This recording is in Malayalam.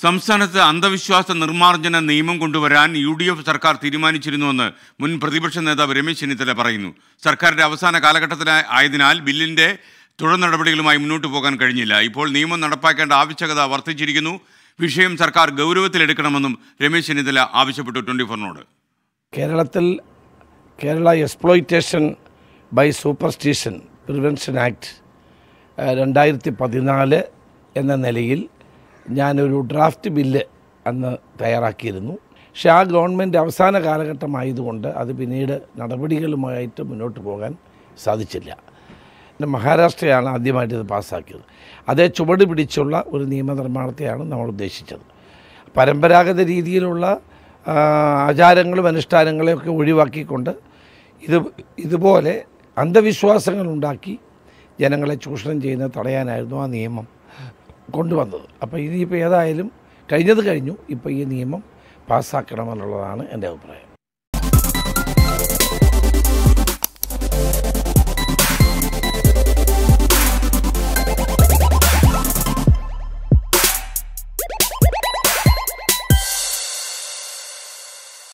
സംസ്ഥാനത്ത് അന്ധവിശ്വാസ നിർമ്മാർജ്ജന നിയമം കൊണ്ടുവരാൻ യു ഡി എഫ് സർക്കാർ തീരുമാനിച്ചിരുന്നുവെന്ന് മുൻ പ്രതിപക്ഷ നേതാവ് രമേശ് ചെന്നിത്തല പറയുന്നു സർക്കാരിന്റെ അവസാന കാലഘട്ടത്തിലാ- ആയതിനാൽ ബില്ലിന്റെ തുടർ നടപടികളുമായി മുന്നോട്ട് പോകാൻ കഴിഞ്ഞില്ല ഇപ്പോൾ നിയമം നടപ്പാക്കേണ്ട ആവശ്യകത വർദ്ധിച്ചിരിക്കുന്നു വിഷയം സർക്കാർ ഗൗരവത്തിലെടുക്കണമെന്നും രമേശ് ചെന്നിത്തല ആവശ്യപ്പെട്ടു ട്വന്റി ഫോറിനോട് കേരളത്തിൽ Kerala exploitation by superstition prevention act രണ്ടായിരത്തി പതിനാല് എന്ന നിലയിൽ ഞാനൊരു ഡ്രാഫ്റ്റ് ബില്ല് അന്ന് തയ്യാറാക്കിയിരുന്നു പക്ഷേ ആ ഗവൺമെൻറ് അവസാന കാലഘട്ടമായതുകൊണ്ട് അത് പിന്നീട് നടപടികളുമായിട്ട് മുന്നോട്ട് പോകാൻ സാധിച്ചില്ല പിന്നെ മഹാരാഷ്ട്രയാണ് ആദ്യമായിട്ട് ഇത് പാസ്സാക്കിയത് അതേ ചുവട് പിടിച്ചുള്ള ഒരു നിയമനിർമ്മാണത്തെയാണ് നമ്മൾ ഉദ്ദേശിച്ചത് പരമ്പരാഗത രീതിയിലുള്ള ആ, ആചാരങ്ങളും അനുഷ്ഠാനങ്ങളെയും ഒക്കെ ഒഴിവാക്കിക്കൊണ്ട് ഇത് ഇതുപോലെ അന്ധവിശ്വാസങ്ങൾ ഉണ്ടാക്കി ജനങ്ങളെ ചൂഷണം ചെയ്യുന്നത് തടയാനായിരുന്നു ആ നിയമം കൊണ്ടുവന്നത് അപ്പോൾ ഇനിയിപ്പോൾ ഏതായാലും കഴിഞ്ഞത് കഴിഞ്ഞു ഇപ്പോൾ ഈ നിയമം പാസ്സാക്കണമെന്നുള്ളതാണ് എൻ്റെ അഭിപ്രായം